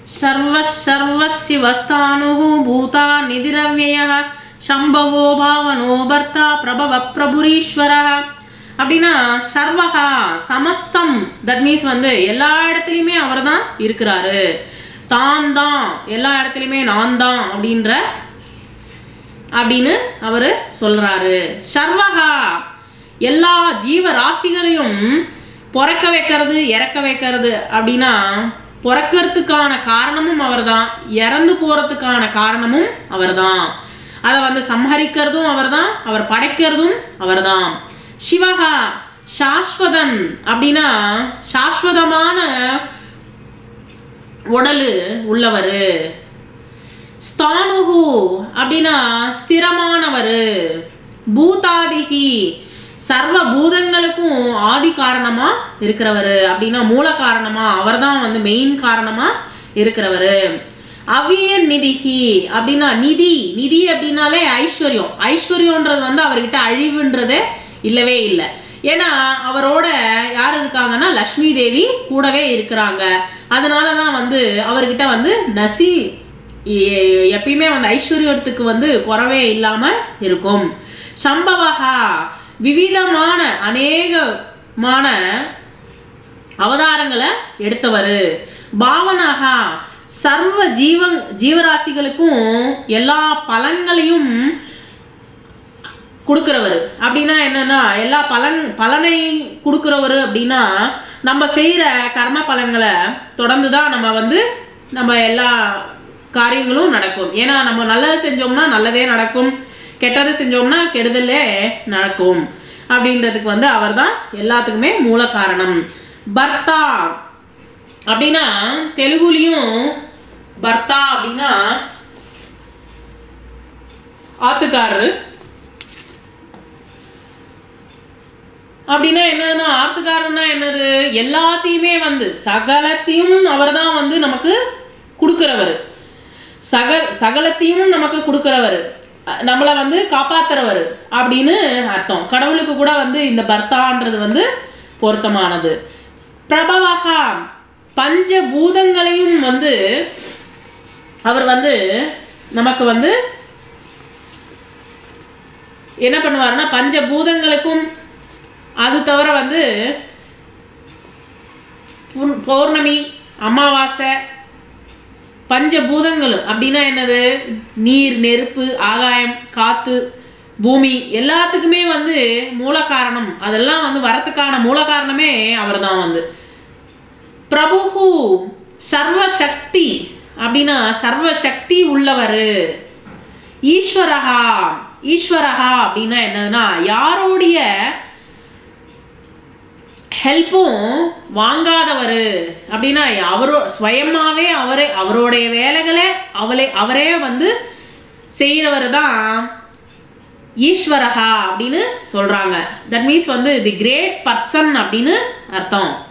சர்வ சர்வஸ்ய வஸ்தானு பூதா நிதிரவ்யய சம்பவோ பாவனோ பர்த்தா பிரபவ பிரபுரீஸ்வர அப்படின்னா சர்வகா சமஸ்தம் that means வந்து எல்லா இடத்துலையுமே அவர் தான் இருக்கிறாரு தான் தான் எல்லா இடத்துலையுமே நான் தான் அப்படின்ற அப்படின்னு அவர் சொல்றாரு சர்வகா எல்லா ஜீவ ராசிகளையும் பிறக்க வைக்கிறது இறக்க வைக்கிறது அப்படின்னா பிறக்கிறதுக்கான காரணமும் அவர்தான் இறந்து போறதுக்கான காரணமும் அவர்தான் அதை வந்து சம்ஹரிக்கிறதும் அவர்தான் அவர் படைக்கிறதும் அவர்தான் சிவகா சாஸ்வதன் அப்படின்னா சாஸ்வதமான உடலு உள்ளவர் ஸ்தானுகு அப்படின்னா ஸ்திரமானவர் பூதாதிகி சர்வ பூதங்களுக்கும் ஆதி காரணமா இருக்கிறவர் அப்படின்னா மூல காரணமா அவர்தான் வந்து மெயின் காரணமா இருக்கிறவர் அவிய நிதிகி அப்படின்னா நிதி நிதி அப்படின்னாலே ஐஸ்வர்யம் ஐஸ்வர்யம்ன்றது வந்து அவர்கிட்ட அழிவுன்றதே இல்லவே இல்லை ஏன்னா அவரோட யார் இருக்காங்கன்னா லக்ஷ்மி தேவி கூடவே இருக்கிறாங்க அதனால தான் வந்து அவர்கிட்ட வந்து நசி எ- எப்பயுமே வந்து ஐஸ்வர்யத்துக்கு வந்து குறவே இல்லாம இருக்கும் சம்பவகா விவிதமான அநேகமான அவதாரங்களை எடுத்தவர் பாவனகா சர்வ ஜீவ ஜீவராசிகளுக்கும் எல்லா பலன்களையும் கொடுக்கிறவர் அப்படின்னா என்னன்னா எல்லா பலன் பலனை கொடுக்கிறவர் அப்படின்னா நம்ம செய்யற கர்ம பலன்களை தொடர்ந்து தான் நம்ம வந்து நம்ம எல்லா காரியங்களும் நடக்கும் ஏன்னா நம்ம நல்லது செஞ்சோம்னா நல்லதே நடக்கும் கெட்டது செஞ்சோம்னா கெடுதலே நடக்கும் அப்படின்றதுக்கு வந்து அவர்தான் எல்லாத்துக்குமே மூல காரணம் பர்த்தா அப்படின்னா தெலுங்குலயும் பர்த்தா அப்படின்னா ஆத்துக்காரரு அப்படின்னா என்னன்னா ஆத்துக்காரன்னா என்னது எல்லாத்தையுமே வந்து சகலத்தையும் அவர்தான் வந்து நமக்கு கொடுக்கிறவர் சக சகலத்தையும் நமக்கு கொடுக்கிறவர் அஹ் நம்மளை வந்து காப்பாத்துறவர் அப்படின்னு அர்த்தம் கடவுளுக்கு கூட வந்து இந்த பர்த்தான்றது வந்து பொருத்தமானது பிரபவகா பஞ்ச பூதங்களையும் வந்து அவர் வந்து நமக்கு வந்து என்ன பண்ணுவாருன்னா பஞ்ச பூதங்களுக்கும் அது தவிர வந்து புன்- பௌர்ணமி அமாவாசை பஞ்சபூதங்களும் அப்படின்னா என்னது நீர் நெருப்பு ஆகாயம் காத்து பூமி எல்லாத்துக்குமே வந்து மூல காரணம் அதெல்லாம் வந்து வரத்துக்கான மூல காரணமே அவர்தான் வந்து பிரபுஹு சர்வசக்தி அப்படின்னா சர்வசக்தி உள்ளவர் ஈஸ்வரஹா ஈஸ்வரஹா அப்படின்னா என்னதுன்னா யாரோடைய ஹெல்ப்பும் வாங்காதவர் அப்படின்னா அவரோ ஸ்வயமாவே அவரே அவருடைய வேலைகளை அவளே அவரே வந்து செய்கிறவர் தான் ஈஸ்வரஹா அப்படின்னு சொல்றாங்க தட் மீன்ஸ் வந்து தி கிரேட் பர்சன் அப்படின்னு அர்த்தம்